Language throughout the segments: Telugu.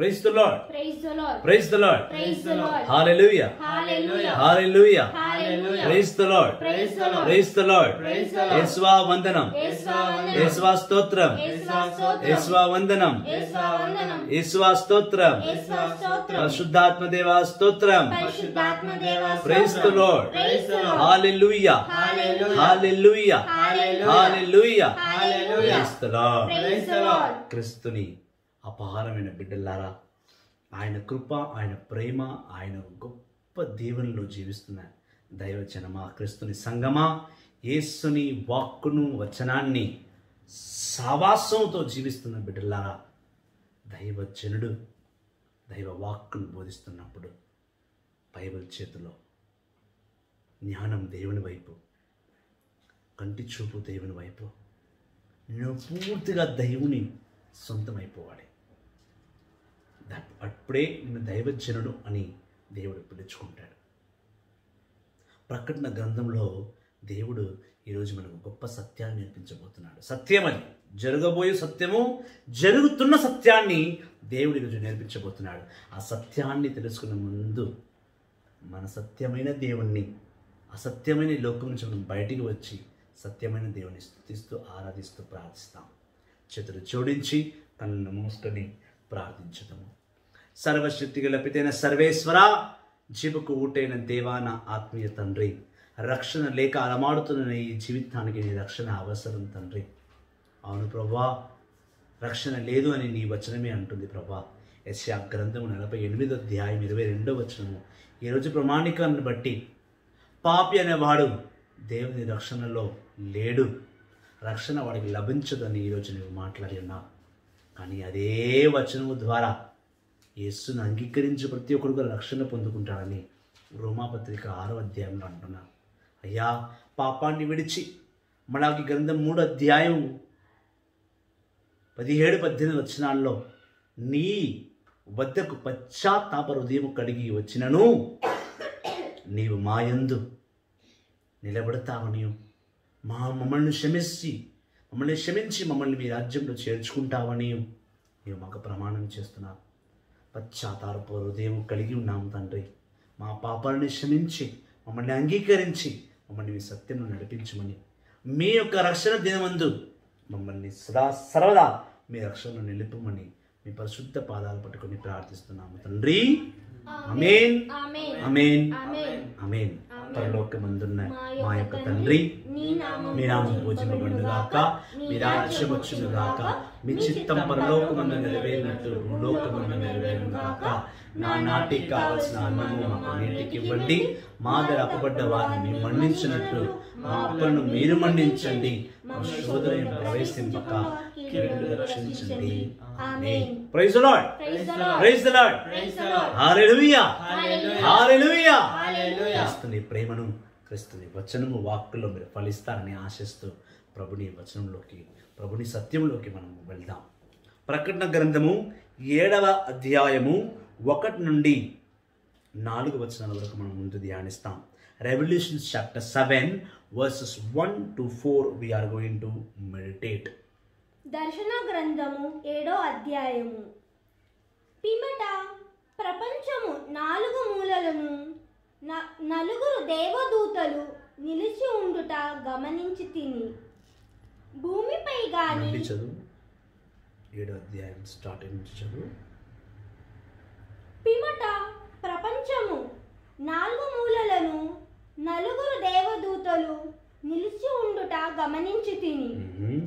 Praise the lord Praise the Lord. Praise the lord Praise the Lord. Hallelujah Hallelujah. Hallelujah Hallelujah. Praise the lord Praise the Lord. Praise the lord Praise the Lord. యేసువా వందనం యేసువా వందనం. యేసువా స్తోత్రం యేసువా స్తోత్రం. యేసువా వందనం యేసువా వందనం. యేసువా స్తోత్రం యేసువా స్తోత్రం. పరిశుద్ధాత్మ దేవా స్తోత్రం పరిశుద్ధాత్మ దేవా ప్రైజ్ ద స్తోత్రం. Lord Praise the Lord. Hallelujah Hallelujah. Hallelujah Hallelujah. Hallelujah Hallelujah. Praise the lord Praise the Lord. క్రీస్తుని అపారమైన బిడ్డలారా ఆయన కృప ఆయన ప్రేమ ఆయన గొప్ప దేవునిలో జీవిస్తున్న దైవ జనమా క్రీస్తుని సంగమా యేసుని వాక్కును వచనాన్ని సావాసంతో జీవిస్తున్న బిడ్డలారా దైవజనుడు దైవ వాక్కును బోధిస్తున్నప్పుడు బైబిల్ చేతిలో జ్ఞానం దేవుని వైపు కంటి చూపు దేవుని వైపు నువ్వు పూర్తిగా దైవుని సొంతమైపోవాలి ద- అప్పుడే నిన్ను దైవజనుడు అని దేవుడు పిలుచుకుంటాడు ప్రకటన గ్రంథంలో దేవుడు ఈరోజు మనకు గొప్ప సత్యాన్ని నేర్పించబోతున్నాడు సత్యం అది జరగబోయే సత్యము జరుగుతున్న సత్యాన్ని దేవుడు ఈరోజు నేర్పించబోతున్నాడు ఆ సత్యాన్ని తెలుసుకునే ముందు మన సత్యమైన దేవుణ్ణి అసత్యమైన ఈ లోకం నుంచి మనం బయటికి వచ్చి సత్యమైన దేవుని స్థుతిస్తూ ఆరాధిస్తూ ప్రార్థిస్తాం చేతులు జోడించి కళ్ళను మూసుకొని ప్రార్థించదము సర్వశక్తి గల పితైన సర్వేశ్వర జీవకు ఊటైన దేవా నా ఆత్మీయ తండ్రి రక్షణ లేక అలమాడుతున్న ఈ జీవితానికి నీ రక్షణ అవసరం తండ్రి అవును ప్రభా రక్షణ లేదు అని నీ వచనమే అంటుంది ప్రభా యశ్యా గ్రంథము నలభై ఎనిమిదో అధ్యాయం ఇరవై రెండో వచనము ఈరోజు ప్రమాణికాన్ని బట్టి పాపి అనేవాడు దేవుని రక్షణలో లేడు రక్షణ వాడికి లభించదు అని ఈరోజు నువ్వు మాట్లాడి ఉన్నావు కానీ అదే వచనము ద్వారా యేసును అంగీకరించి ప్రతి ఒక్కరు కూడా రక్షణ పొందుకుంటాడని రోమాపత్రిక ఆరో అధ్యాయంలో అంటున్నారు అయ్యా పాపాన్ని విడిచి మలాకి గ్రంథం మూడు అధ్యాయం పదిహేడు పద్దెనిమిది వచనాల్లో నీ వద్దకు పశ్చాత్తాప హృదయం కడిగి వచ్చినను నీవు మాయందు నిలబడతావని మా మమ్మల్ని క్షమించి మమ్మల్ని క్షమించి మమ్మల్ని మీ రాజ్యంలో చేర్చుకుంటావని నీవు మాకు ప్రమాణం చేస్తున్నావు పశ్చాత్తాప హృదయం కలిగి ఉన్నాము తండ్రి మా పాపాలను క్షమించి మమ్మల్ని అంగీకరించి మమ్మల్ని మీ సత్యంలో నడిపించమని మీ యొక్క రక్షణ దినమందు మమ్మల్ని సదా సర్వదా మీ రక్షణలో నిలుపమని మీ పరిశుద్ధ పాదాలు పట్టుకొని ప్రార్థిస్తున్నాము తండ్రి అమేన్ ఆమేన్ అమేన్ ఆమేన్ అమేన్ పరలోకమందున్న మా యొక్క తండ్రి నీ నామం మీ నామం పూజింపబడుగాక మీ రాజ్యం వచ్చునుగాక మీ చిత్తం పరలోకమందు నెరవేరినట్టు భూలోకమందు నెరవేరుగాక నా నాటికి కావలసిన అన్నము మాకు నీటికి ఇవ్వండి మా దగ్గర అప్పబడ్డ వారిని మన్నించినట్టు మా అప్పులను మీరు మన్నించండి మా శోధన ప్రవేశింపక కీడు రక్షించండి ఆమేన్ praise the lord Praise the Lord. Praise the lord Praise the Lord. Hallelujah Hallelujah. Hallelujah Hallelujah. క్రీస్తుని ప్రేమను క్రీస్తుని వచనము వాక్కులో మీరు ఫలిస్తారని ఆశిస్తూ ప్రభుని వచనంలోకి ప్రభుని సత్యంలోకి మనం వెళ్దాం ప్రకటన గ్రంథము ఏడవ అధ్యాయము ఒకటి నుండి నాలుగు వచనాల వరకు మనం ముందు ధ్యానిస్తాం revolution chapter seven verses one two four we're going to meditate దర్శన గ్రంథము ఏడో అధ్యాయము పిమట ప్రపంచము నాలుగు మూలలను న- నలుగురు దేవదూతలు నిలిచి ఉండుట గమనించి తిని భూమిపై గాని మళ్ళీ చదువు ఏడో అధ్యాయం స్టార్ట్ నుంచి చదువు పిమట ప్రపంచము నాలుగు మూలలను నలుగురు దేవదూతలు నిలిచి ఉండుట గమనించి తిని మ్మ్.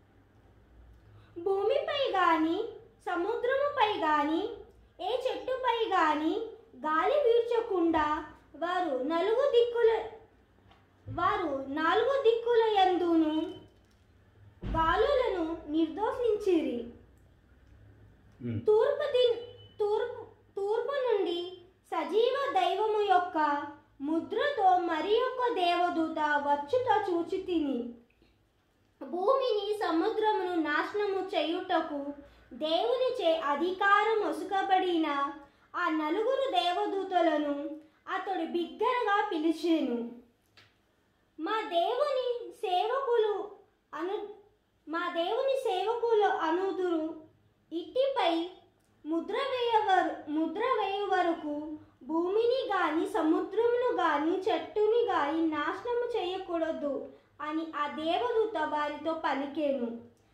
భూమిపై గాని సముద్రముపై గాని ఏ చెట్టుపై గాని గాలి వీర్చకుండా వారు నలుగు దిక్కుల వారు నాలుగు దిక్కుల యందును గాలులను నిర్దోషించిరి మ్మ్. తూర్పు ది- తూర్పు తూర్పు నుండి సజీవ దైవము యొక్క ముద్రతో మరి యొక్క దేవదూత వచ్చుట చూచి తిని భూమిని సముద్రమును నాశనము చేయుటకు దేవునిచే అధికారం ఒసుకబడిన ఆ నలుగురు దేవదూతలను అతడు బిగ్గరగా పిలిచెను మా దేవుని సేవకులు అను మా దేవుని సేవకులు అనుదురు ఇట్టిపై ముద్ర వేయ ముద్ర వేయు వరకు భూమిని గాని సముద్రమును గాని చెట్టుని గాని నాశనము చేయకూడదు అని ఆ దేవదూత వారితో పలికేను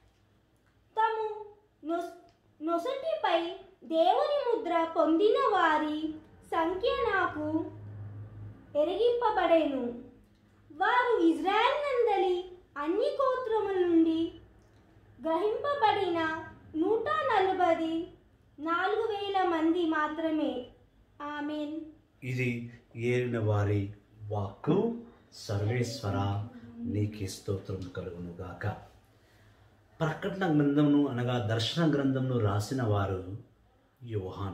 తాము నొస్- నొసటిపై దేవుని ముద్ర పొందిన వారి సంఖ్య నాకు ఎరిగింపబడేను వారు ఇజ్రాయెల్ నందలి అన్ని గోత్రముల నుండి గ్రహింపబడిన నూట నలభై నాలుగు వేల మంది మాత్రమే ఆమెన్ ఇది ఏలిన వారి వాక్కు సర్వేశ్వర నీకే స్తోత్రం కలుగును గాక ప్రకటన గ్రంథమును అనగా దర్శన గ్రంథమును రాసిన వారు యోహాన్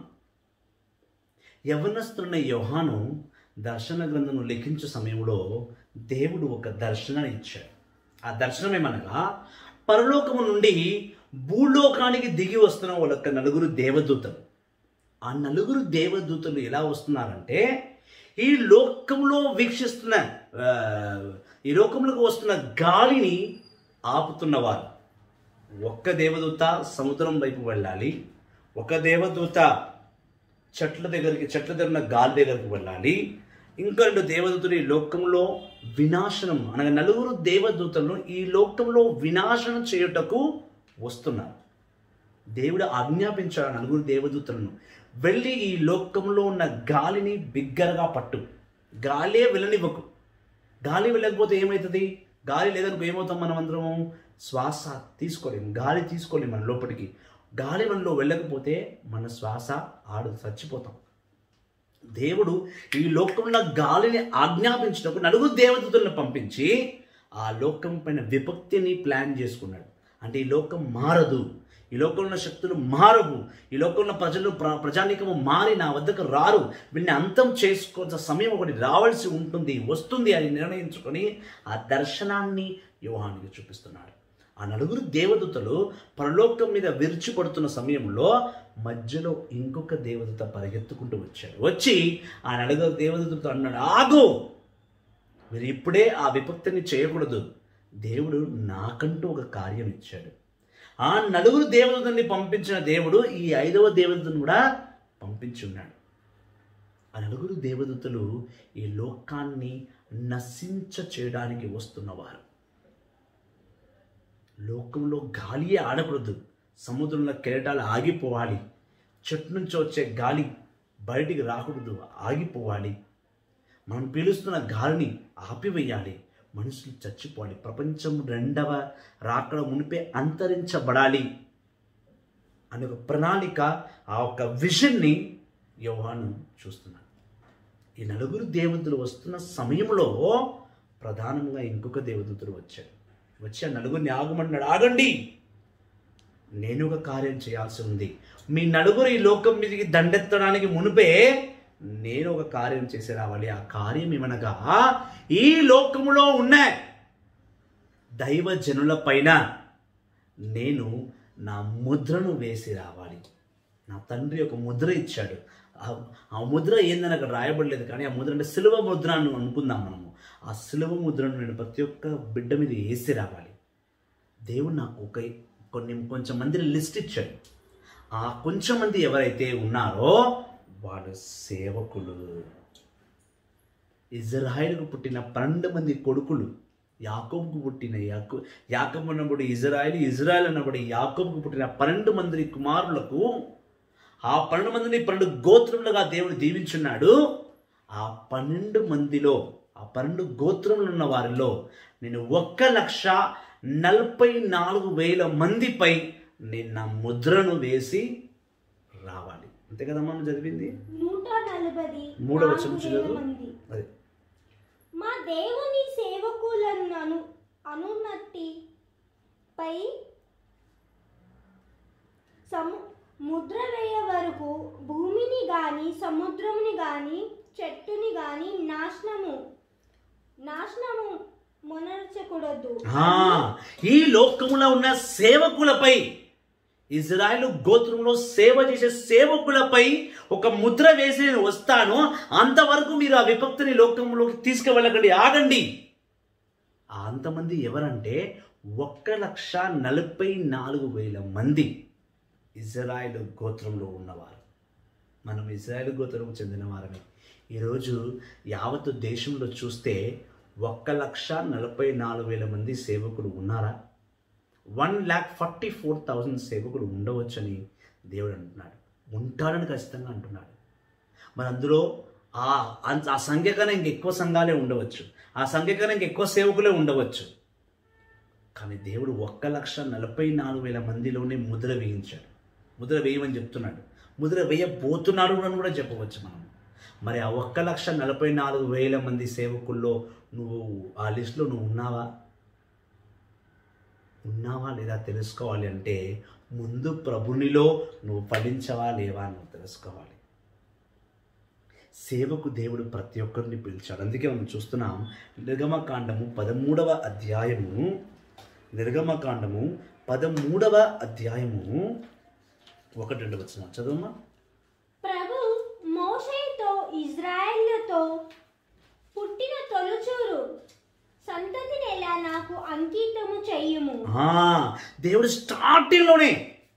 యవనస్తున్న యోహాను దర్శన గ్రంథము లిఖించే సమయంలో దేవుడు ఒక దర్శనాన్ని ఇచ్చాడు ఆ దర్శనం ఏమనగా పరలోకము నుండి భూలోకానికి దిగి వస్తున్న వాళ్ళ యొక్క నలుగురు దేవదూతలు ఆ నలుగురు దేవదూతలు ఎలా వస్తున్నారంటే ఈ లోకంలో వీక్షిస్తున్న ఆ, ఈ లోకంలోకి వస్తున్న గాలిని ఆపుతున్నవారు ఒక్క దేవదూత సముద్రం వైపు వెళ్ళాలి ఒక దేవదూత చెట్ల దగ్గరికి చెట్ల దగ్గర ఉన్న గాలి దగ్గరికి వెళ్ళాలి ఇంకా రెండు దేవదూతలు ఈ లోకంలో వినాశనం అనగా నలుగురు దేవదూతలను ఈ లోకంలో వినాశనం చేయుటకు వస్తున్నారు దేవుడు ఆజ్ఞాపించాడు ఆ నలుగురు దేవదూతలను వెళ్ళి ఈ లోకంలో ఉన్న గాలిని బిగ్గరగా పట్టు గాలే వెళ్ళనివ్వకు గాలి వెళ్ళకపోతే ఏమవుతుంది గాలి లేదనుకో ఏమవుతాం మనం అందరము శ్వాస తీసుకోలేము గాలి తీసుకోలేము మన లోపలికి గాలి మనలో వెళ్ళకపోతే మన శ్వాస ఆడు చచ్చిపోతాం దేవుడు ఈ లోకంలో గాలిని ఆజ్ఞాపించినప్పుడు నలుగురు దేవదూతలను పంపించి ఆ లోకం పైన విపక్తిని ప్లాన్ చేసుకున్నాడు అంటే ఈ లోకం మారదు ఈ లోకంలో ఉన్న శక్తులు మారవు ఈ లోకంలో ఉన్న ప్రజలు ప్ర- ప్రజానీకము మారి నా వద్దకు రారు వీళ్ళని అంతం చేసుకోవాల్సిన సమయం ఒకటి రావాల్సి ఉంటుంది వస్తుంది అని నిర్ణయించుకొని ఆ దర్శనాన్ని యోహానికి చూపిస్తున్నాడు ఆ నలుగురు దేవదూతలు పరలోకం మీద విరుచుపడుతున్న సమయంలో మధ్యలో ఇంకొక దేవదూత పరిగెత్తుకుంటూ వచ్చాడు వచ్చి ఆ నలుగురు దేవదూతలతో అన్నాడు ఆగు మీరు ఇప్పుడే ఆ విపక్తిని చేయకూడదు దేవుడు నాకంటూ ఒక కార్యం ఇచ్చాడు ఆ నలుగురు దేవదూతల్ని పంపించిన దేవుడు ఈ ఐదవ దేవదూతను కూడా పంపించి ఉన్నాడు ఆ నలుగురు దేవదూతలు ఈ లోకాన్ని నశించ చేయడానికి వస్తున్నవారు లోకంలో గాలియే ఆడకూడదు సముద్రంలో కెరటాలు ఆగిపోవాలి చెట్టు నుంచి వచ్చే గాలి బయటికి రాకూడదు ఆగిపోవాలి మనం పీలుస్తున్న గాలిని ఆపివేయాలి మనుషులు చచ్చిపోవాలి ప్రపంచం రెండవ రాకడ మునిపే అంతరించబడాలి అనే ఒక ప్రణాళిక ఆ ఒక విజన్ని యోహాను చూస్తున్నాడు ఈ నలుగురు దేవతలు వస్తున్న సమయంలో ప్రధానంగా ఇంకొక దేవదూతుడు వచ్చాడు వచ్చి ఆ నలుగురిని ఆగమన్నాడు ఆగండి నేను ఒక కార్యం చేయాల్సి ఉంది మీ నలుగురు ఈ లోకం మీదకి దండెత్తడానికి మునిపే నేను ఒక కార్యం చేసి రావాలి ఆ కార్యం ఏమనగా ఈ లోకములో ఉన్న దైవ జనుల పైన నేను నా ముద్రను వేసి రావాలి నా తండ్రి ఒక ముద్ర ఇచ్చాడు ఆ- ఆ ముద్ర ఏందని అక్కడ రాయబడలేదు కానీ ఆ ముద్ర అంటే సిలువ ముద్ర అని అనుకుందాం మనము ఆ సిలువ ముద్రను నేను ప్రతి ఒక్క బిడ్డ మీద వేసి రావాలి దేవుడు నాకు ఒక కొన్ని కొంచెం మందిని లిస్ట్ ఇచ్చాడు ఆ కొంచెం మంది ఎవరైతే ఉన్నారో వాళ్ళు సేవకులు ఇజ్రాయిల్కు పుట్టిన పన్నెండు మంది కొడుకులు యాకోబుకు పుట్టిన యాకో యాకోబు అన్నప్పుడు ఇజ్రాయిల్ ఇజ్రాయల్ అన్నప్పుడు యాకోబుకు పుట్టిన పన్నెండు మంది కుమారులకు ఆ పన్నెండు మందిని పన్నెండు గోత్రములుగా దేవుడు దీవించున్నాడు ఆ పన్నెండు మందిలో ఆ పన్నెండు గోత్రములు ఉన్న వారిలో నేను ఒక్క లక్ష నలభై నాలుగు వేల మందిపై నేను నా ముద్రను వేసి రావాలి అంతే కదా మనం చదివింది నూట నలభై మూడవ వచనం నాలుగు వేల చదువు. మంది అదే మా దేవుని సేవకులను అను అనున్నట్టి పై సము ముద్ర వేయ వరకు భూమిని గాని సముద్రముని గాని చెట్టుని గాని నాశనము నాశనము మొనర్చకూడదు ఆ, ఈ లోకములో ఉన్న సేవకులపై ఇజ్రాయెల్ గోత్రంలో సేవ చేసే సేవకులపై ఒక ముద్ర వేసి నేను వస్తాను అంతవరకు మీరు ఆ విపక్తిని లోకంలోకి తీసుకువెళ్ళకండి ఆగండి ఆ అంతమంది ఎవరంటే ఒక్క లక్ష నలభై నాలుగు వేల మంది ఇజ్రాయెల్ గోత్రంలో ఉన్నవారు మనం ఇజ్రాయెల్ గోత్రకు చెందిన వారమే ఈరోజు యావత్తు దేశంలో చూస్తే ఒక్క లక్ష నలభై నాలుగు వేల మంది సేవకులు ఉన్నారా one lakh forty four thousand సేవకులు ఉండవచ్చని దేవుడు అంటున్నాడు ఉంటాడని ఖచ్చితంగా అంటున్నాడు మరి అందులో ఆ అంత- ఆ సంఖ్య కన్నా ఇంకెక్కువ సంఘాలే ఉండవచ్చు ఆ సంఖ్య కన్నా ఇంకెక్కువ సేవకులే ఉండవచ్చు కానీ దేవుడు ఒక్క లక్ష నలభై నాలుగు వేల మందిలోనే ముద్ర వేయించాడు ముద్ర వేయమని చెప్తున్నాడు ముద్ర వేయబోతున్నాడు అని కూడా చెప్పవచ్చు మనం మరి ఆ ఒక్క లక్ష నలభై నాలుగు వేల మంది సేవకుల్లో నువ్వు ఆ లిస్టులో నువ్వు ఉన్నావా ఉన్నావా లేదా తెలుసుకోవాలి అంటే ముందు ప్రభునిలో నువ్వు ఫలించవా లేవా అని నువ్వు తెలుసుకోవాలి సేవకు దేవుడు ప్రతి ఒక్కరిని పిలిచాడు అందుకే మనం చూస్తున్నాం నిర్గమకాండము పదమూడవ అధ్యాయము నిర్గమకాండము పదమూడవ అధ్యాయము ఒకటి రెండు వచ్చిన చదువమ్మా ప్రభు మోషేతో ఇజ్రాయెల్తో పుట్టిన తొలుచూరు సంతతిని ఎలా నాకు అంకితము చెయ్యుము ఆ, దేవుడు స్టార్టింగ్లోనే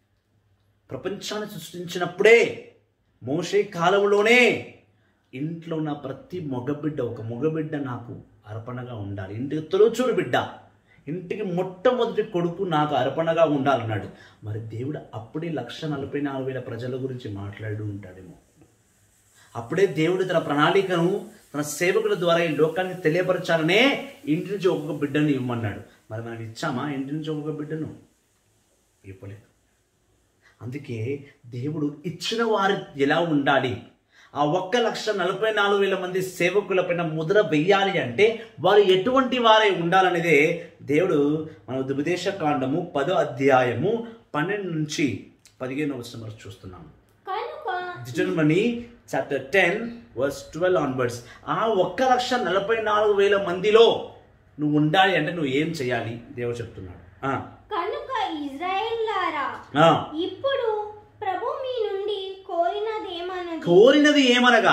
ప్రపంచాన్ని సృష్టించినప్పుడే మోషే కాలంలోనే ఇంట్లో ఉన్న ప్రతి మగబిడ్డ ఒక మగబిడ్డ నాకు అర్పణగా ఉండాలి ఇంటికి తొలచూరు బిడ్డ ఇంటికి మొట్టమొదటి కొడుకు నాకు అర్పణగా ఉండాలన్నాడు మరి దేవుడు అప్పుడే లక్ష నలభై నాలుగు వేల ప్రజల గురించి మాట్లాడు ఉంటాడేమో అప్పుడే దేవుడు తన ప్రణాళికను తన సేవకుల ద్వారా ఈ లోకానికి తెలియపరచాలనే ఇంటి నుంచి ఒక్కొక్క బిడ్డను ఇవ్వమన్నాడు మరి మనం ఇచ్చామా ఇంటి నుంచి ఒక్కొక్క బిడ్డను ఇవ్వలేదు అందుకే దేవుడు ఇచ్చిన వారు ఎలా ఉండాలి ఆ ఒక్క లక్ష నలభై నాలుగు వేల మంది సేవకుల పైన ముద్ర వెయ్యాలి అంటే వారు ఎటువంటి వారై ఉండాలనేదే దేవుడు మన దుపదేశ కాండము పదో అధ్యాయము పన్నెండు నుంచి పదిహేను వచ్చిన వరకు చూస్తున్నాము కనుక Deuteronomy chapter ten verse twelve onwards ఆ ఒక్క లక్ష నలభై నాలుగు వేల మందిలో నువ్వు ఉండాలి అంటే నువ్వు ఏం చేయాలి దేవుడు చెప్తున్నాడు ఆ, కనుక ఇజ్రాయెల్లారా ఆ. ఇప్పుడు ప్రభు మీ నుండి కోరినదేమనది కోరినది ఏమనగా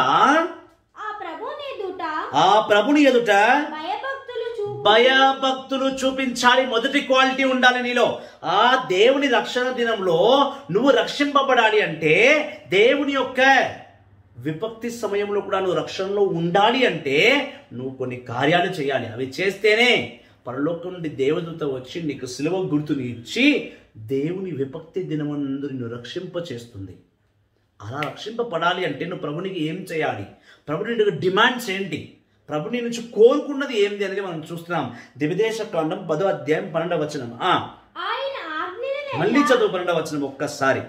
ఆ ప్రభునెదుట ఆ ప్రభుని ఎదుట భయభక్తులు చూ భయభక్తులు చూపించాలి మొదటి క్వాలిటీ ఉండాలి నీలో ఆ దేవుని రక్షణ దినంలో నువ్వు రక్షింపబడాలి అంటే దేవుని యొక్క విపక్తి సమయంలో కూడా నువ్వు రక్షణలో ఉండాలి అంటే నువ్వు కొన్ని కార్యాలు చేయాలి అవి చేస్తేనే పరలోకం నుండి దేవదూత వచ్చి నీకు సులభ గుర్తుని ఇచ్చి దేవుని విపక్తి దినమందు నిన్ను రక్షింప చేస్తుంది అలా రక్షింపబడాలి అంటే నువ్వు ప్రభునికి ఏం చేయాలి ప్రభుని యొక్క డిమాండ్స్ ఏంటి ప్రభుని నుంచి కోరుకున్నది ఏంది అనేది మనం చూస్తున్నాం దివిదేశ కాండం పదో అధ్యాయం పన్నెండవ వచనం ఆ ఆయన ఆజ్ఞలను మళ్ళీ చదువు పన్నెండవ వచనం ఒక్కసారి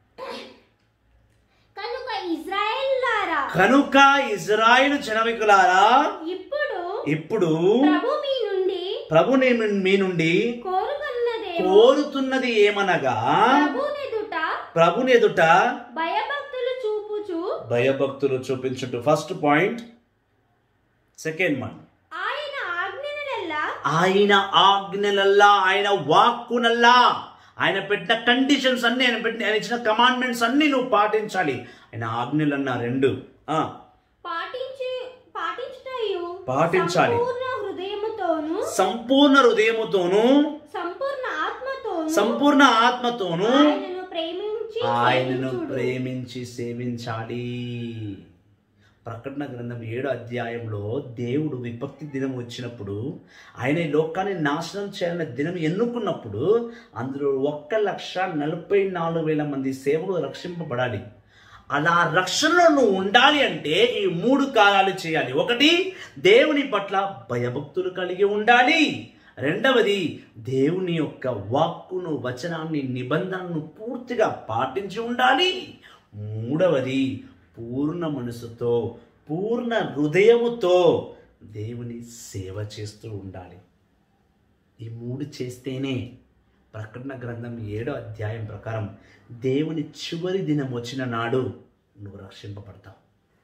కనుక ఇజ్రాయెల్లారా కనుక ఇజ్రాయిల్ జనవికులారా ఇప్పుడు ఇప్పుడు ప్రభు మీ నుండి ప్రభు నీ- మీ నుండి కోరుకున్నదే కోరుతున్నది ఏమనగా ప్రభునెదుట ప్రభుని ఎదుట భయభక్తులు చూపుచు భయభక్తులు చూపించుట ఫస్ట్ పాయింట్ సెకండ్ వన్ ఆయన ఆజ్ఞలెల్లా ఆయన ఆజ్ఞలల్లా ఆయన వాక్కునల్లా ఆయన పెట్టిన కండిషన్స్ అన్ని ఆయన పెట్టిన ఆయన ఇచ్చిన కమాండ్మెంట్స్ అన్ని నువ్వు పాటించాలి ఆయన ఆజ్ఞలన్నా రెండు ఆ పాటించి పాటించుటయు పాటించాలి. సంపూర్ణ హృదయముతోను సంపూర్ణ హృదయముతోను సంపూర్ణ ఆత్మతోను సంపూర్ణ ఆత్మతోను ఆయనను ప్రేమించి ఆయనను సేవించుడు. ప్రేమించి సేవించాలి ప్రకటన గ్రంథం ఏడో అధ్యాయంలో దేవుడు విపక్తి దినం వచ్చినప్పుడు ఆయన ఈ లోకాన్ని నాశనం చేయాలనే దినం ఎన్నుకున్నప్పుడు అందులో ఒక్క లక్ష నలభై నాలుగు వేల మంది సేవలు రక్షింపబడాలి అలా రక్షణలో నువ్వు ఉండాలి అంటే ఈ మూడు కాలాలు చేయాలి ఒకటి దేవుని పట్ల భయభక్తులు కలిగి ఉండాలి రెండవది దేవుని యొక్క వాక్కును వచనాన్ని నిబంధనను పూర్తిగా పాటించి ఉండాలి మూడవది పూర్ణ మనసుతో పూర్ణ హృదయముతో దేవుని సేవ చేస్తూ ఉండాలి ఈ మూడు చేస్తేనే ప్రకటన గ్రంథం ఏడో అధ్యాయం ప్రకారం దేవుని చివరి దినం వచ్చిన నాడు నువ్వు రక్షింపబడతావు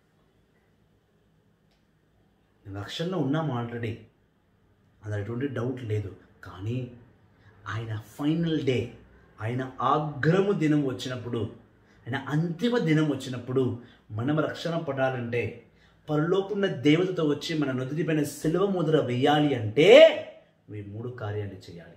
నేను రక్షణలో ఉన్నాము ఆల్రెడీ అది అటువంటి డౌట్ లేదు కానీ ఆయన ఫైనల్ డే ఆయన ఆగ్రము దినం వచ్చినప్పుడు ఆయన అంతిమ దినం వచ్చినప్పుడు మనం రక్షణ పడాలంటే పరలోకున్న దేవతతో వచ్చి మన నుదుటిపైన సెలవు ముద్ర వేయాలి అంటే నువ్వు ఈ మూడు కార్యాలు చేయాలి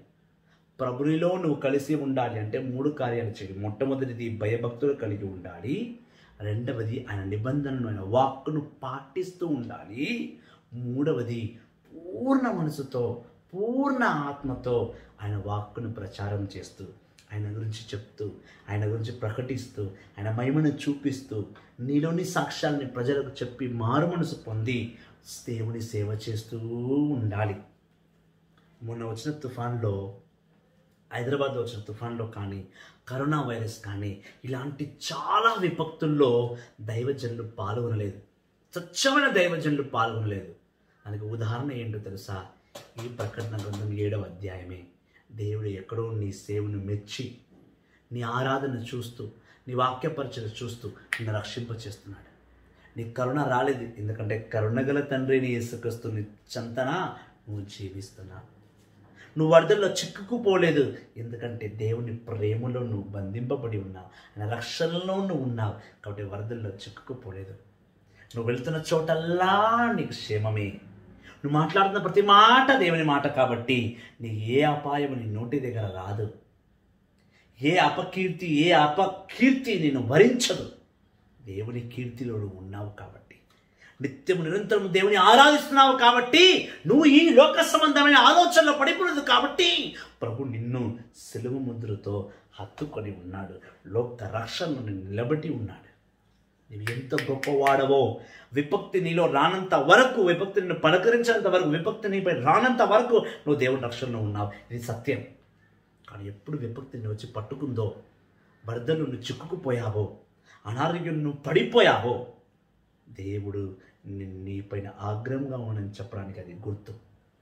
ప్రభునిలో నువ్వు కలిసి ఉండాలి అంటే మూడు కార్యాలు చేయాలి మొట్టమొదటిది భయభక్తులు కలిగి ఉండాలి రెండవది ఆయన నిబంధనను ఆయన వాక్కును పాటిస్తూ ఉండాలి మూడవది పూర్ణ మనసుతో పూర్ణ ఆత్మతో ఆయన వాక్కును ప్రచారం చేస్తూ ఆయన గురించి చెప్తూ ఆయన గురించి ప్రకటిస్తూ ఆయన మహిమను చూపిస్తూ నీలోని సాక్ష్యాలని ప్రజలకు చెప్పి మారు మనసు పొంది దేవుని సేవ చేస్తూ ఉండాలి మొన్న వచ్చిన తుఫాన్లో హైదరాబాద్లో వచ్చిన తుఫాన్లో కానీ కరోనా వైరస్ కానీ ఇలాంటి చాలా విపత్తుల్లో దైవజనులు పాల్గొనలేదు స్వచ్ఛమైన దైవజనులు పాల్గొనలేదు దానికి ఉదాహరణ ఏంటో తెలుసా ఈ ప్రకటన గ్రంథం ఏడవ అధ్యాయమే దేవుడు ఎక్కడో నీ సేవను మెచ్చి నీ ఆరాధన చూస్తూ నీ వాక్యపరిచయ చూస్తూ నిన్ను రక్షింపచేస్తున్నాడు నీ కరుణ రాలేదు ఎందుకంటే కరుణగల తండ్రిని యేసుక్రీస్తు నీ చంతన నువ్వు జీవిస్తున్నావు నువ్వు వరదల్లో చిక్కుకుపోలేదు ఎందుకంటే దేవుని ప్రేమలో నువ్వు బంధింపబడి ఉన్నావు ఆయన రక్షణలో నువ్వు ఉన్నావు కాబట్టి వరదల్లో చిక్కుకుపోలేదు నువ్వు వెళ్తున్న చోటల్లా నీకు క్షేమమే నువ్వు మాట్లాడుతున్న ప్రతి మాట దేవుని మాట కాబట్టి నీకు ఏ అపాయం నీ నోటి దగ్గర రాదు ఏ అపకీర్తి ఏ అపకీర్తి నేను భరించదు దేవుని కీర్తిలో నువ్వు ఉన్నావు కాబట్టి నిత్యము నిరంతరం దేవుని ఆరాధిస్తున్నావు కాబట్టి నువ్వు ఈ లోక సంబంధమైన ఆలోచనలో పడిపోలేదు కాబట్టి ప్రభు నిన్ను సెలవు ముద్రతో హత్తుకొని ఉన్నాడు లోక రక్షణను నిలబెట్టి ఉన్నాడు నీవు ఎంత గొప్పవాడవో విపక్తి నీలో రానంత వరకు విపక్తి నిన్ను పలకరించినంత వరకు విపక్తి నీపై రానంత వరకు నువ్వు దేవుని రక్షణలో ఉన్నావు ఇది సత్యం కానీ ఎప్పుడు విపక్తి నిన్ను వచ్చి పట్టుకుందో వరదలు నువ్వు చిక్కుకుపోయావో అనారోగ్యం నువ్వు పడిపోయావో దేవుడు ని- నీపైన ఆగ్రహంగా ఉండని చెప్పడానికి అది గుర్తు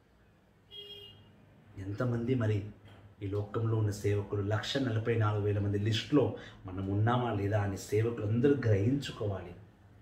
ఎంతమంది మరి ఈ లోకంలో ఉన్న సేవకులు లక్ష నలభై నాలుగు వేల మంది లిస్టులో మనం ఉన్నామా లేదా అని సేవకులు అందరూ గ్రహించుకోవాలి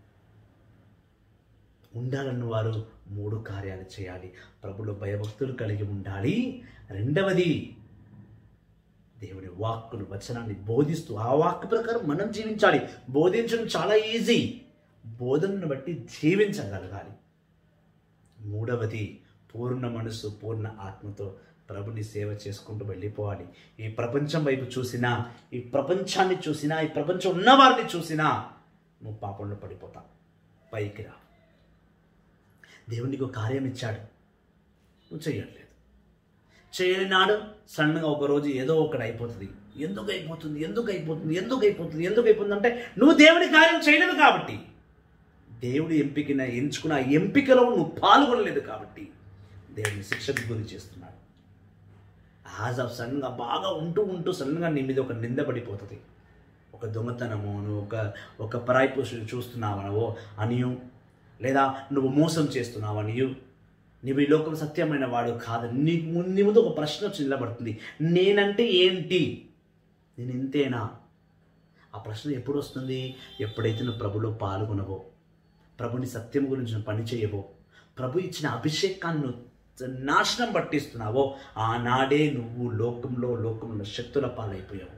ఉండాలన్న వారు మూడు కార్యాలు చేయాలి ప్రభులో భయభక్తులు కలిగి ఉండాలి రెండవది దేవుని వాక్కును వచనాన్ని బోధిస్తూ ఆ వాక్కు ప్రకారం మనం జీవించాలి బోధించడం చాలా ఈజీ బోధనను బట్టి జీవించగలగాలి మూడవది పూర్ణ మనసు పూర్ణ ఆత్మతో ప్రభుని సేవ చేసుకుంటూ వెళ్ళిపోవాలి ఈ ప్రపంచం వైపు చూసినా ఈ ప్రపంచాన్ని చూసినా ఈ ప్రపంచం ఉన్నవారిని చూసినా నువ్వు పాపంలో పడిపోతావు పైకి రా దేవునికి ఒక కార్యం ఇచ్చాడు నువ్వు చేయట్లేదు చేయనాడు సడన్గా ఒక రోజు ఏదో ఒకటి అయిపోతుంది ఎందుకు అయిపోతుంది ఎందుకు అయిపోతుంది ఎందుకు అయిపోతుంది ఎందుకు అయిపోతుంది అంటే నువ్వు దేవుని కార్యం చేయలేదు కాబట్టి దేవుడు ఎంపికన ఎంచుకున్న ఆ ఎంపికలో నువ్వు పాల్గొనలేదు కాబట్టి దేవుని శిక్షకు గురి చేస్తున్నాడు యాజ్ ఆఫ్ సడన్గా బాగా ఉంటూ ఉంటూ సడన్గా నీ మీద ఒక నింద పడిపోతుంది ఒక దొంగతనము నువ్వు ఒక ఒక పరాయి పురుషుని చూస్తున్నావనవో అనియు లేదా నువ్వు మోసం చేస్తున్నావు అనియు నువ్వు ఈ లోకం సత్యమైన వాడు కాదని నీకు ముందు నీ ముందు ఒక ప్రశ్న వచ్చి నిలబడుతుంది నేనంటే ఏంటి నేను ఇంతేనా ఆ ప్రశ్న ఎప్పుడు వస్తుంది ఎప్పుడైతే నువ్వు ప్రభులో పాల్గొనవో ప్రభుని సత్యం గురించి నువ్వు పని చేయవో ప్రభు ఇచ్చిన అభిషేకాన్ని నువ్వు నాశనం పట్టిస్తున్నావో ఆనాడే నువ్వు లోకంలో లోకంలో శక్తుల పాలైపోయావు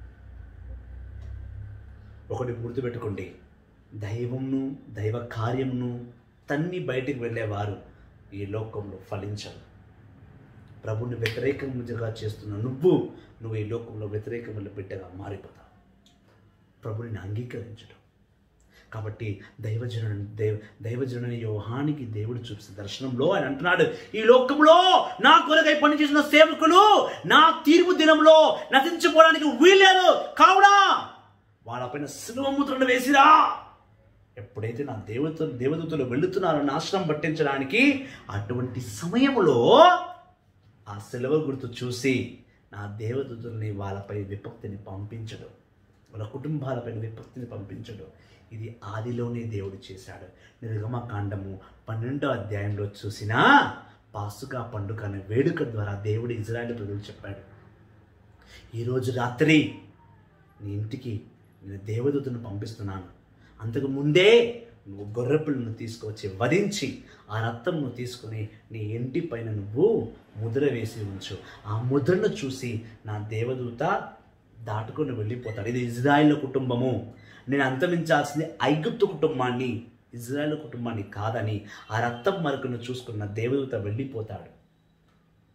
ఒకటి గుర్తుపెట్టుకోండి దైవంను దైవ కార్యమును తన్ని బయటికి వెళ్ళేవారు ఈ లోకంలో ఫలించరు ప్రభుని వ్యతిరేకంగా చేస్తున్న నువ్వు నువ్వు ఈ లోకంలో వ్యతిరేకమైన బిడ్డగా మారిపోతావు ప్రభుని అంగీకరించడం కాబట్టి దైవజనుడు దైవ దైవజనుని యోహానికి దేవుడు చూపిస్తే దర్శనంలో ఆయన అంటున్నాడు ఈ లోకంలో నా కొరకై పనిచేసిన సేవకులు నా తీర్పు దినంలో నశించిపోవడానికి వీలేరు కావునా వాళ్ళపైన శిలువ ముద్రను వేసిరా ఎప్పుడైతే నా దేవత దేవదూతలు వెళుతున్నారో నాశనం పట్టించడానికి అటువంటి సమయంలో ఆ సెలవు గుర్తు చూసి నా దేవదూతల్ని వాళ్ళపై విపక్తిని పంపించడు వాళ్ళ కుటుంబాలపైన విపక్తిని పంపించడు ఇది ఆదిలోనే దేవుడు చేశాడు నిర్గమకాండము పన్నెండో అధ్యాయంలో చూసినా పాసుగా పండుగ అనే వేడుక ద్వారా దేవుడు ఇజ్రాయెల్ ప్రజలు చెప్పాడు ఈరోజు రాత్రి నీ ఇంటికి నేను దేవదూతను పంపిస్తున్నాను అంతకు ముందే నువ్వు గొర్రెపిల్లను తీసుకొచ్చి వధించి ఆ రక్తం నువ్వు తీసుకొని నీ ఇంటి పైన నువ్వు ముద్ర వేసి ఉంచు ఆ ముద్రను చూసి నా దేవదూత దాటుకొని వెళ్ళిపోతాడు ఇది ఇజ్రాయిల్ కుటుంబము నేను అంతమించాల్సింది ఐగుప్తు కుటుంబాన్ని ఇజ్రాయెల్ కుటుంబాన్ని కాదని ఆ రక్తం మరకను చూసుకున్న దేవదూత వెళ్ళిపోతాడు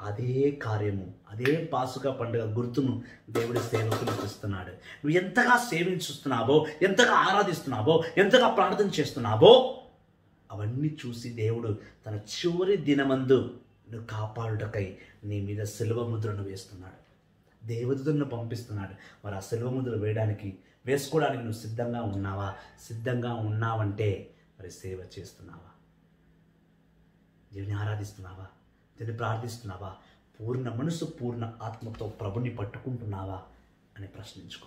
అదే కార్యము అదే పాసుక పండుగ గుర్తును దేవుడి సేవకులకు ఇస్తున్నాడు నువ్వు ఎంతగా సేవించుస్తున్నావో ఎంతగా ఆరాధిస్తున్నావో ఎంతగా ప్రార్థన చేస్తున్నావో అవన్నీ చూసి దేవుడు తన చివరి దినమందు నువ్వు కాపాడుటకై నీ మీద సెలవ ముద్రను వేస్తున్నాడు దేవదూతను పంపిస్తున్నాడు మరి ఆ సెలవ ముద్ర వేయడానికి వేసుకోవడానికి నువ్వు సిద్ధంగా ఉన్నావా సిద్ధంగా ఉన్నావంటే మరి సేవ చేస్తున్నావా దేవుని ఆరాధిస్తున్నావా దేవుని ప్రార్థిస్తున్నావా పూర్ణ మనసు పూర్ణ ఆత్మతో ప్రభుని పట్టుకుంటున్నావా అని ప్రశ్నించుకో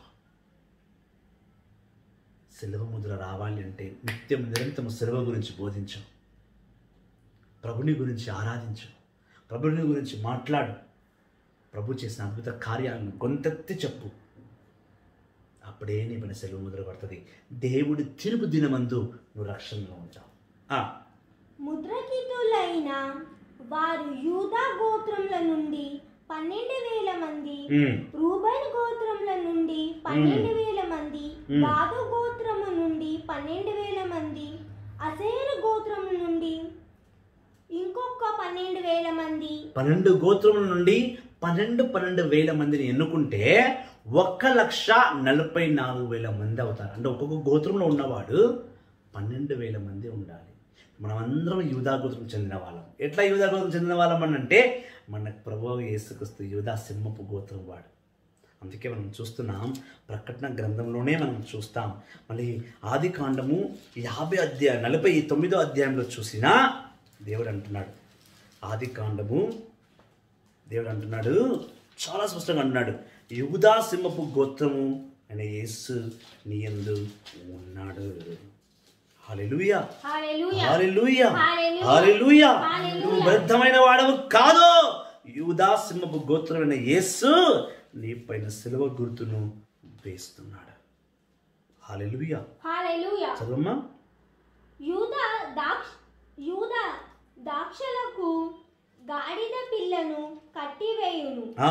సెలవు ముద్ర రావాలి అంటే నిత్యం నిరంతరం సెలవు గురించి బోధించు ప్రభుని గురించి ఆరాధించు ప్రభుని గురించి మాట్లాడు ప్రభు చేసిన అద్భుత కార్యాలను కొంతెత్తి చెప్పు అప్పుడే నీ పని సెలవు ముద్ర పడుతుంది దేవుడి తిరుపు దినమందు నువ్వు రక్షణలో ఉంటావు ఆ, ముద్రకితులైన వారు యూదా గోత్రముల నుండి పన్నెండు వేల మంది ఉమ్, రూబన్ గోత్రముల నుండి పన్నెండు వేల మంది మ్మ్. గాదు గోత్రము నుండి పన్నెండు వేల మంది అసేరు గోత్రము నుండి ఇంకొక పన్నెండు వేల మంది పన్నెండు గోత్రముల నుండి పన్నెండు పన్నెండు వేల మందిని ఎన్నుకుంటే ఒక్క లక్ష నలభై నాలుగు వేల మంది అవుతారు అంటే ఒక్కొక్క గోత్రంలో ఉన్నవాడు పన్నెండు వేల మంది ఉండాలి మనమందరం యూదా గోత్రం చెందిన వాళ్ళం ఎట్లా యూదా గోత్రం చెందిన వాళ్ళం అని అంటే మన ప్రభు యేసుక్రీస్తు యూదా సింహపు గోత్రం వాడు అందుకే మనం చూస్తున్నాం ప్రకటన గ్రంథంలోనే మనం చూస్తాం మళ్ళీ ఆది కాండము యాభై అధ్యాయం నలభై తొమ్మిదో అధ్యాయంలో చూసినా దేవుడు అంటున్నాడు ఆది కాండము దేవుడు అంటున్నాడు చాలా స్పష్టంగా అంటున్నాడు యుగుదా సింహపు గోత్రము అనే యేసు నీ యందు ఉన్నాడు హల్లెలూయా హల్లెలూయా హల్లెలూయా హల్లెలూయా. హల్లెలూయా హల్లెలూయా. నువ్వు వ్యర్థమైన వాడవు కాదు యూదా సింహపు గోత్రమైన యేసు నీ పైన సిలువ గుర్తును వేస్తున్నాడు హల్లెలూయా హల్లెలూయా చదవమ్మా యూదా దాక్ష యూదా దాక్షలకు గాడిద పిల్లను కట్టివేయును ఆ,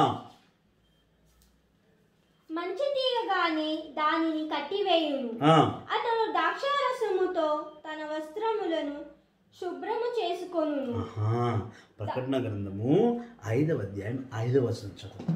మంచి తీయగానే దానిని కట్టివేయును ఆ, అతడు ద్రాక్షారసముతో తన వస్త్రములను శుభ్రము చేసుకొను ఆహా. ప్రకటన గ్రంథము ఐదవ అధ్యాయం ఐదవ వచనం చదువు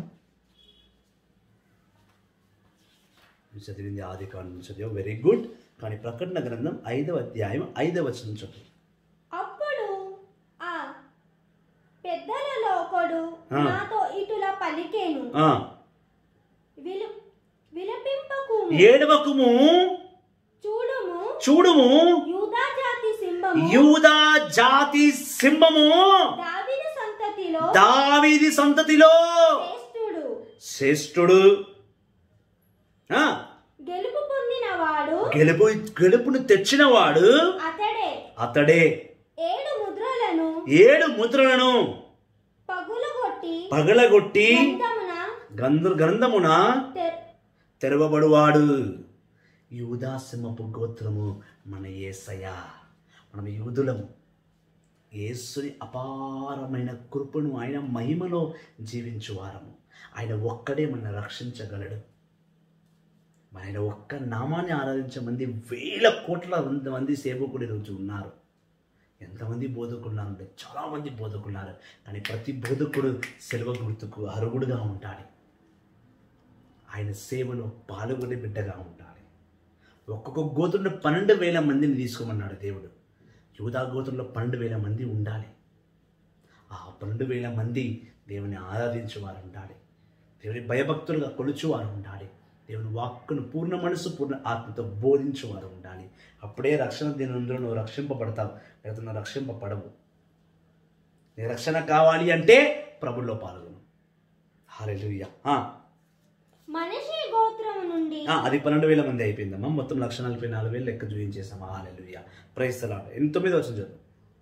నువ్వు చదివింది ఆది కాండం చదివావు వెరీ గుడ్ కానీ ప్రకటన గ్రంథం ఐదవ అధ్యాయం ఐదవ వచనం చదువు అప్పుడు ఆ పెద్దలలో ఒకడు ఆ. నాతో ఇటులా పలికేను ఆ, విలు విలపింపకు ఏడవకుము చూడుము చూడుము యూదా జాతి సింహము యూదా జాతి సింహము దావిద సంతతిలో దావీది సంతతిలో శ్రేష్ఠుడు శ్రేష్ఠుడు ఆ, గెలుపు పొందినవాడు గెలుపు గెలుపును తెచ్చినవాడు అతడే అతడే ఏడు ముద్రలను ఏడు ముద్రలను పగులగొట్టి పగలగొట్టి గ్రంథమున గ్రంథ గ్రంథమున తె- తెరవబడువాడు యూదాసింహపు గోత్రము మన ఏసయ మనం యూదులము యేసుని అపారమైన కృపను ఆయన మహిమలో జీవించువారము ఆయన ఒక్కడే మన రక్షించగలడు ఆయన ఒక్క నామాన్ని ఆరాధించే మంది వేల కోట్ల మంది మంది సేవకుడు ఈరోజు ఉన్నారు ఎంతమంది బోధకులు ఉన్నారంటే చాలామంది బోధకులు ఉన్నారు కానీ ప్రతి బోధకుడు సెలవు గుర్తుకు అర్హుడుగా ఉండాలి ఆయన సేవలో పాల్గొనే బిడ్డగా ఉండాలి ఒక్కొక్క గోత్రంలో పన్నెండు వేల మందిని తీసుకోమన్నాడు దేవుడు యూదా గోత్రంలో పన్నెండు వేల మంది ఉండాలి ఆ పన్నెండు వేల మంది దేవుని ఆరాధించేవారు ఉండాలి దేవుని భయభక్తులుగా కొలుచువారు ఉండాలి దేవుని వాక్కును పూర్ణ మనసు పూర్ణ ఆత్మతో బోధించేవారు ఉండాలి అప్పుడే రక్షణ దినంలో నువ్వు రక్షింపబడతావు లేకపోతే నువ్వు రక్షింపబడవు నీ రక్షణ కావాలి అంటే ప్రభుల్లో పాల్గొను హాలెలూయా ఆ మనషే గోత్రము నుండి ఆ, అది పన్నెండు వేల మంది అయిపోయిందమ్మా మొత్తం లక్ష నలభై నాలుగు వేలు లెక్క చూపించేసాం హాలెలుయా ప్రైస్తలాడు ఎనిమిది వచ్చిన చదువు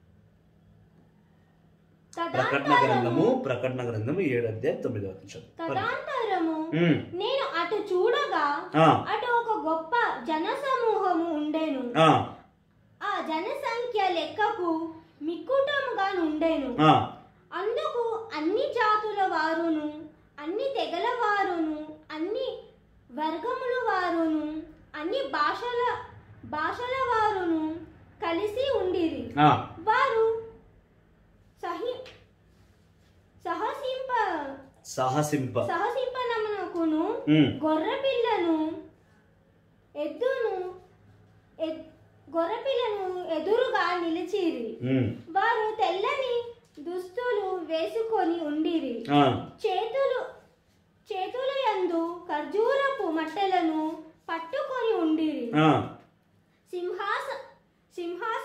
ప్రకటన గ్రంథము తదాంతరము ప్రకటన గ్రంథము ఏడు అధ్యాయం తొమ్మిది వచ్చిన చదువు తదాంతరము ఉమ్, నేను అటు చూడగా ఆ, అటు ఒక గొప్ప జనసమూహము ఉండెను ఆ, ఆ జనసంఖ్య లెక్కకు మిక్కుటముగా నుండెను ఆ, అందుకు అన్ని జాతుల వారును అన్ని తెగల వారును అన్ని వర్గముల వారును అన్ని భాషల భాషల వారును కలిసి ఉండిరి ఆ, వారు సహి సహసి సాహసింప సాహసింపనమునకును ఉమ్, గొర్రె పిల్లను ఎద్దును ఎద్- గొర్రె పిల్లను ఎదురుగా నిలిచిరి ఉమ్, వారు తెల్లని దుస్తులు వేసుకొని ఉండిరి ఆ, చేతులు చేతుల యందు ఖర్జూరపు మట్టలను పట్టుకొని ఉండిరి ఆ. సింహాస సింహాస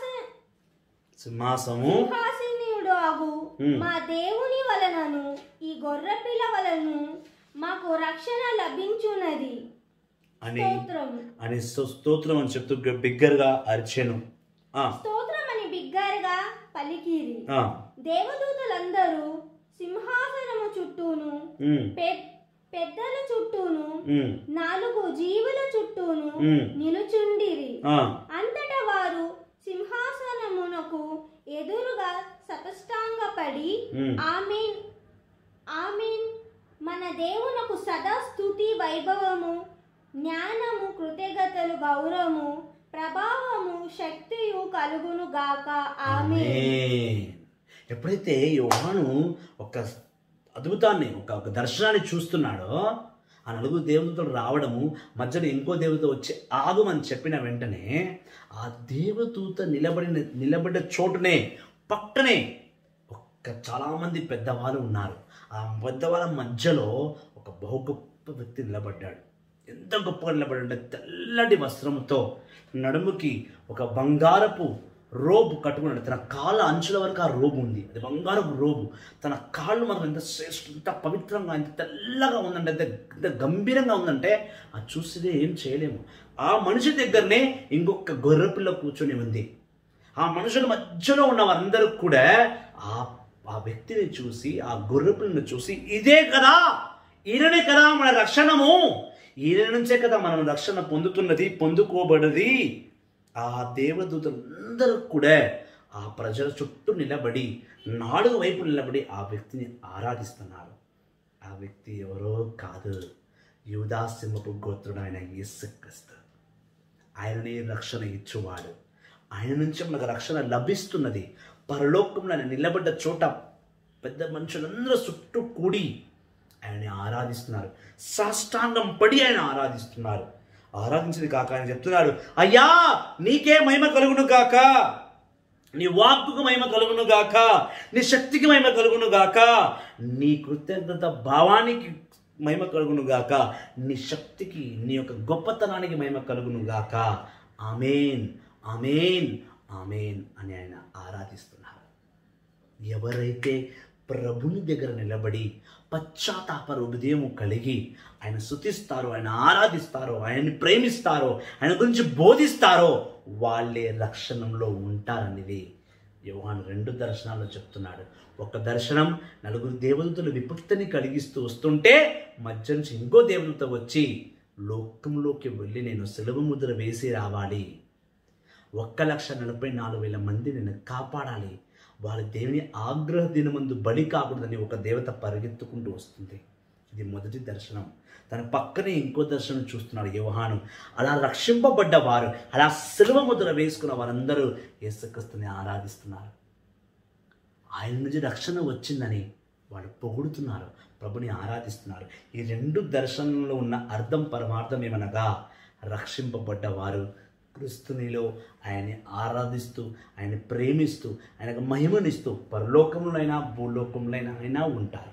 సింహాసము సింహాసనుడు అగు ఉమ్. మా దేవుని వలనను ఈ గొర్రె పిల్ల వలన మాకు రక్షణ లభించున్నది అని స్తోత్రం అని స్తో- స్తోత్రం అని చెప్తూ గ- బిగ్గరగా అరిచాను ఆ, స్తోత్రం అని బిగ్గరగా పలికిరి ఆ, దేవదూతలందరూ సింహాసనము చుట్టూను ఉమ్, పె- పెద్దల చుట్టూను ఉమ్, నాలుగు జీవుల చుట్టూను ఉమ్, నిలుచుండిరి ఆ, అంతటా వారు సింహాసనమునకు ఎదురుగా సతష్టాంగపడి ఉమ్. ఆమెన్ ఆమెన్ మన దేవునకు సదా స్తుతి వైభవము జ్ఞానము కృతజ్ఞతలు గౌరవము ప్రభావము శక్తియు కలుగును గాక ఆమె ఆమేన్. ఎప్పుడైతే యోహాను ఒక అద్భుతాన్ని ఒక ఒక దర్శనాన్ని చూస్తున్నాడో ఆ నలుగురు దేవతలు రావడము మధ్యలో ఇంకో దేవత వచ్చి ఆగమని చెప్పిన వెంటనే ఆ దేవదూత నిలబడిన నిలబడ్డ చోటునే పక్కనే ఒక్క చాలామంది పెద్దవాళ్ళు ఉన్నారు ఆ పెద్దవాళ్ళ మధ్యలో ఒక బహు గొప్ప వ్యక్తి నిలబడ్డాడు ఎంత గొప్పగా నిలబడ్డాడంటే తెల్లటి వస్త్రముతో నడుముకి ఒక బంగారపు రోబు కట్టుకున్నాడు తన కాళ్ళ అంచుల వరకు ఆ రోబు ఉంది అది బంగారపు రోబు తన కాళ్ళు మాత్రం ఎంత శ్రేష్ఠ ఎంత పవిత్రంగా ఎంత తెల్లగా ఉందంటే ఎంత ఎంత గంభీరంగా ఉందంటే అది చూస్తే ఏం చేయలేము ఆ మనిషి దగ్గరనే ఇంకొక గొర్రెపిల్ల కూర్చొని ఉంది ఆ మనుషుల మధ్యలో ఉన్న వారందరూ కూడా ఆ ఆ వ్యక్తిని చూసి ఆ గొర్రెపిల్లను చూసి ఇదే కదా ఈయననే కదా మన రక్షణము ఈయన నుంచే కదా మనం రక్షణ పొందుతున్నది పొందుకోబడది ఆ దేవదూతలందరూ కూడా ఆ ప్రజల చుట్టూ నిలబడి నాలుగు వైపు నిలబడి ఆ వ్యక్తిని ఆరాధిస్తున్నారు ఆ వ్యక్తి ఎవరో కాదు యూదాసింహపు గోత్రుడైన యేసుక్రీస్తు ఆయననే రక్షణ ఇచ్చువాడు ఆయన నుంచి మనకు రక్షణ లభిస్తున్నది పరలోకంలో ఆయన నిలబడ్డ చోట పెద్ద మనుషులందరూ చుట్టూ కూడి ఆయన్ని ఆరాధిస్తున్నారు సాష్టాంగం పడి ఆయన ఆరాధిస్తున్నారు ఆరాధించింది కాక ఆయన చెప్తున్నాడు అయ్యా నీకే మహిమ కలుగును కాక నీ వాక్కుకు మహిమ కలుగును గాక నీ శక్తికి మహిమ కలుగును గాక నీ కృతజ్ఞత భావానికి మహిమ కలుగును గాక నీ శక్తికి నీ యొక్క గొప్పతనానికి మహిమ కలుగును గాక ఆమెన్ ఆమెన్ ఆమెన్ అని ఆయన ఆరాధిస్తున్నారు ఎవరైతే ప్రభుని దగ్గర నిలబడి పశ్చాత్తాప హృదయం కలిగి ఆయన శుతిస్తారో ఆయన ఆరాధిస్తారో ఆయన్ని ప్రేమిస్తారో ఆయన గురించి బోధిస్తారో వాళ్ళే రక్షణంలో ఉంటారనేది యోహాను రెండు దర్శనాల్లో చెప్తున్నాడు ఒక దర్శనం నలుగురు దేవదూతలు విపక్తిని కలిగిస్తూ వస్తుంటే మధ్య నుంచి ఇంకో దేవదూత వచ్చి లోకంలోకి వెళ్ళి నేను సెలవు ముద్ర వేసి రావాలి ఒక్క లక్ష నలభై నాలుగు వేల మంది నేను కాపాడాలి వారి దేవుని ఆగ్రహ దినమందు బలి కాకూడదని ఒక దేవత పరిగెత్తుకుంటూ వస్తుంది ఇది మొదటి దర్శనం తన పక్కనే ఇంకో దర్శనం చూస్తున్నాడు యోహాను అలా రక్షింపబడ్డ వారు అలా సెలవు ముద్ర వేసుకున్న వారందరూ యేసుక్రీస్తుని ఆరాధిస్తున్నారు ఆయన నుంచి రక్షణ వచ్చిందని వాళ్ళు పొగుడుతున్నారు ప్రభుని ఆరాధిస్తున్నారు ఈ రెండు దర్శనంలో ఉన్న అర్థం పరమార్థం ఏమనగా రక్షింపబడ్డ వారు క్రిస్తునిలో ఆయన్ని ఆరాధిస్తూ ఆయన్ని ప్రేమిస్తూ ఆయనకు మహిమనిస్తూ పరలోకంలోనైనా భూలోకంలోనైనా అయినా ఉంటారు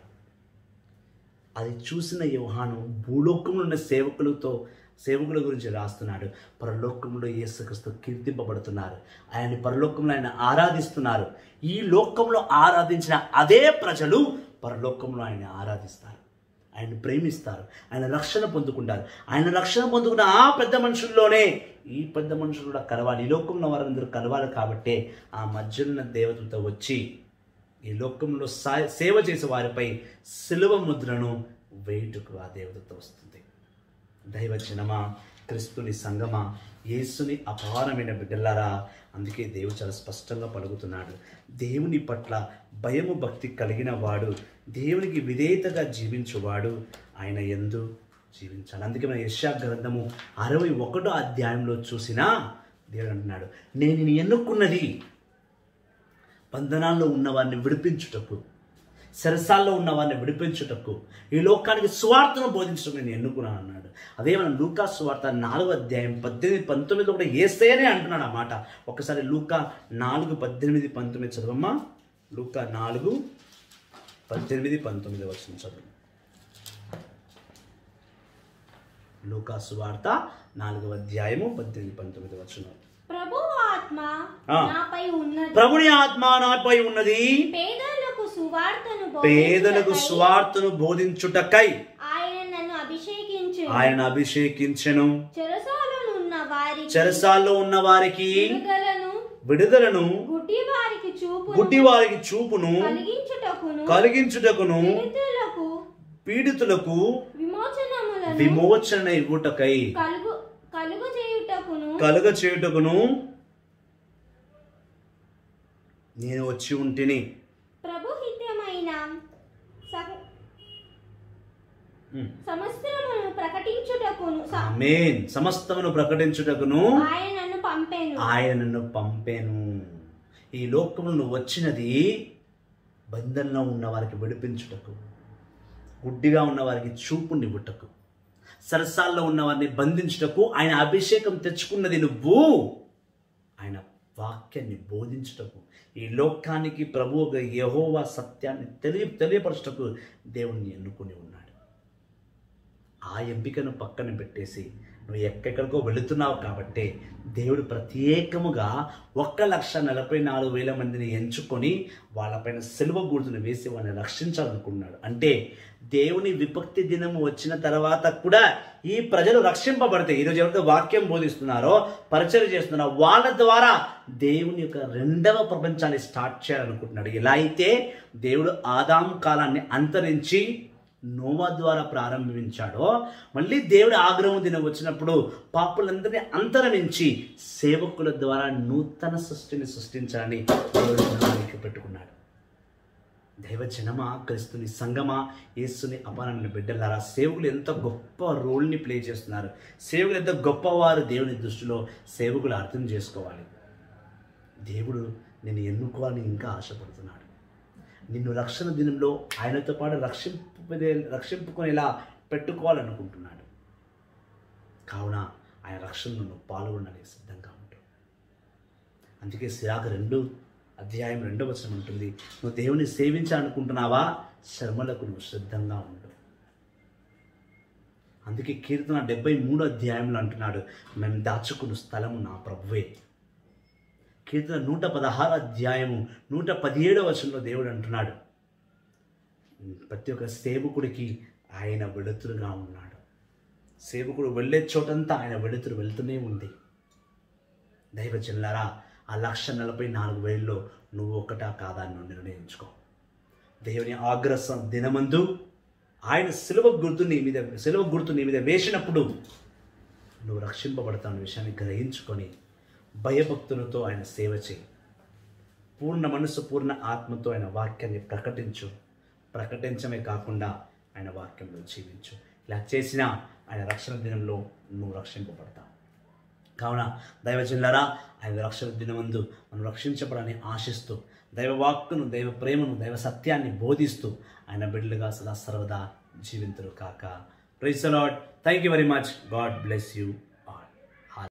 అది చూసిన యోహాను భూలోకంలో ఉన్న సేవకులతో సేవకుల గురించి రాస్తున్నాడు పరలోకంలో యేసుక్రీస్తు కీర్తింపబడుతున్నారు ఆయన్ని పరలోకంలో ఆయన ఆరాధిస్తున్నారు ఈ లోకంలో ఆరాధించిన అదే ప్రజలు పరలోకంలో ఆయన ఆరాధిస్తారు ఆయన ప్రేమిస్తారు ఆయన రక్షణ పొందుకుంటారు ఆయన రక్షణ పొందుకున్న ఆ పెద్ద మనుషుల్లోనే ఈ పెద్ద మనుషులు కూడా కలవాలి ఈ లోకంలో వారందరూ కలవాలి కాబట్టే ఆ మధ్యలో దేవతతో వచ్చి ఈ లోకంలో సా- సేవ చేసే వారిపై సిలువ ముద్రను వేయుటకు ఆ దేవతతో వస్తుంది దైవజనమా క్రిస్తుని సంగమా యేసుని అపారమైన బిడ్డలారా అందుకే దేవుడు చాలా స్పష్టంగా పలుకుతున్నాడు దేవుని పట్ల భయము భక్తి కలిగిన వాడు దేవునికి విధేయతగా జీవించువాడు ఆయన ఎందు జీవించాలి అందుకే మన యశా గ్రంథము అరవై ఒకటో అధ్యాయంలో చూసినా దేవుడు అంటున్నాడు నేను నిన్ను ఎన్నుకున్నది బంధనాల్లో ఉన్న వారిని విడిపించుటకు సరసాల్లో ఉన్న వారిని విడిపించుటకు ఈ లోకానికి స్వార్థను బోధించడం నేను ఎన్నుకున్నాను అన్నాడు అదే మనం లూకా స్వార్థ నాలుగు అధ్యాయం పద్దెనిమిది పంతొమ్మిది కూడా ఏస్తేనే అంటున్నాడు ఆ మాట ఒకసారి లూకా నాలుగు పద్దెనిమిది పంతొమ్మిది చదవమ్మా లూకా నాలుగు పద్దెనిమిది పంతొమ్మిది వచ్చిన చదువు లూకా సువార్త నాలుగవ అధ్యాయము పద్దెనిమిది పంతొమ్మిది వచ్చిన ప్రభు ఆత్మ ఆ. నాపై ఉన్నది ప్రభుని ఆత్మ నాపై ఉన్నది పేదలకు సువార్తను పేదలకు బోధించుటకై స్వార్థను బోధించుటకై ఆయన నన్ను అభిషేకించు ఆయన అభిషేకించెను చెరసాలను ఉన్న వారికి చెరసాల్లో ఉన్న వారికి విడుదలను విడుదలను గుడ్డి వారికి చూపు గుడ్డి వారికి చూపును కలిగించుటకును కలిగించుటకును పీడితులకు పీడితులకు విమోచనములను విమోచన ఇవ్వుటకై కలుగు కలుగు చేయుటకును కలుగ చేయుటకును నేను వచ్చి ఉంటిని ప్రభుహితమైన స- ఉమ్. సమస్తమును ప్రకటించుటకును స- ఆమేన్ సమస్తమును ప్రకటించుటకును ఆయన నన్ను పంపాను ఆయన నన్ను పంపాను ఈ లోకమును నువ్వు వచ్చినది బంధంలో ఉన్న వారికి విడిపించుటకు గుడ్డిగా ఉన్న వారికి చూపునివ్వుటకు సరసాల్లో ఉన్న వారిని బంధించుటకు ఆయన అభిషేకం తెచ్చుకున్నది నువ్వు ఆయన వాక్యాన్ని బోధించుటకు ఈ లోకానికి ప్రభు యహోవా సత్యాన్ని తెలియ తెలియపరచుటకు దేవుణ్ణి ఎన్నుకుని ఉన్నాడు ఆ ఎంపికను పక్కన పెట్టేసి నువ్వు ఎక్కడికో వెళుతున్నావు కాబట్టి దేవుడు ప్రత్యేకముగా ఒక్క లక్ష నలభై నాలుగు వేల మందిని ఎంచుకొని వాళ్ళపైన సెలవ గుర్తును వేసి వాళ్ళని రక్షించాలనుకున్నాడు అంటే దేవుని విభక్తి దినము వచ్చిన తర్వాత కూడా ఈ ప్రజలు రక్షింపబడితే ఈరోజు ఎవరైతే వాక్యం బోధిస్తున్నారో పరిచయం చేస్తున్నారో వాళ్ళ ద్వారా దేవుని యొక్క రెండవ ప్రపంచాన్ని స్టార్ట్ చేయాలనుకుంటున్నాడు ఎలా అయితే దేవుడు ఆదాం కాలాన్ని అంతరించి నోవా ద్వారా ప్రారంభించాడో మళ్ళీ దేవుడి ఆగ్రహం దినం వచ్చినప్పుడు పాపులందరినీ అంతరించి సేవకుల ద్వారా నూతన సృష్టిని సృష్టించాలని దేవుడు ప్రణాళిక పెట్టుకున్నాడు దైవ జనమా క్రీస్తుని సంగమా యేసుని అపారమైన బిడ్డలారా సేవకులు ఎంత గొప్ప రోల్ని ప్లే చేస్తున్నారు సేవకులు ఎంత గొప్పవారు దేవుని దృష్టిలో సేవకులు అర్థం చేసుకోవాలి దేవుడు నేను ఎన్నుకోవాలని ఇంకా ఆశపడుతున్నాడు నిన్ను రక్షణ దినంలో ఆయనతో పాటు రక్షింపు రక్షింపుకునేలా పెట్టుకోవాలనుకుంటున్నాడు కావున ఆయన రక్షణలో నువ్వు పాల్గొనడానికి సిద్ధంగా ఉంటావు అందుకే సిరాక రెండు అధ్యాయం రెండవ వచనం ఉంటుంది నువ్వు దేవుని సేవించాలనుకుంటున్నావా శ్రమలకు నువ్వు సిద్ధంగా ఉండు అందుకే కీర్తన డెబ్బై మూడో అధ్యాయంలో అంటున్నాడు మేము దాచుకున్న స్థలము నా ప్రభువే కీర్తన నూట పదహారు అధ్యాయము నూట పదిహేడవ వచనంలో దేవుడు అంటున్నాడు ప్రతి ఒక్క సేవకుడికి ఆయన వెలుతురుగా ఉన్నాడు సేవకుడు వెళ్ళే చోటంతా ఆయన వెలుతురు వెళ్తూనే ఉంది దైవజనులారా ఆ లక్ష నలభై నాలుగు వేల్లో నువ్వు ఒకటా కాదా అని నువ్వు నిర్ణయించుకో దేవుని ఆగ్రహం దినమందు ఆయన సిలువ గుర్తు నీ మీద సిలువ గుర్తు నీ మీద వేసినప్పుడు నువ్వు రక్షింపబడతావు అనే విషయాన్ని గ్రహించుకొని భయభక్తులతో ఆయన సేవ చేయి పూర్ణ మనసు పూర్ణ ఆత్మతో ఆయన వాక్యాన్ని ప్రకటించు ప్రకటించమే కాకుండా ఆయన వాక్యంలో జీవించు ఇలా చేసినా ఆయన రక్షణ దినంలో నువ్వు రక్షింపబడతావు కావున దైవజనులారా ఆయన రక్షణ దినమందు మనం రక్షించబడని ఆశిస్తూ దైవ వాక్కును దైవ ప్రేమను దైవ సత్యాన్ని బోధిస్తూ ఆయన బిడ్డలుగా సదా సర్వదా జీవింతురు కాక praise Lord thank you very much God bless you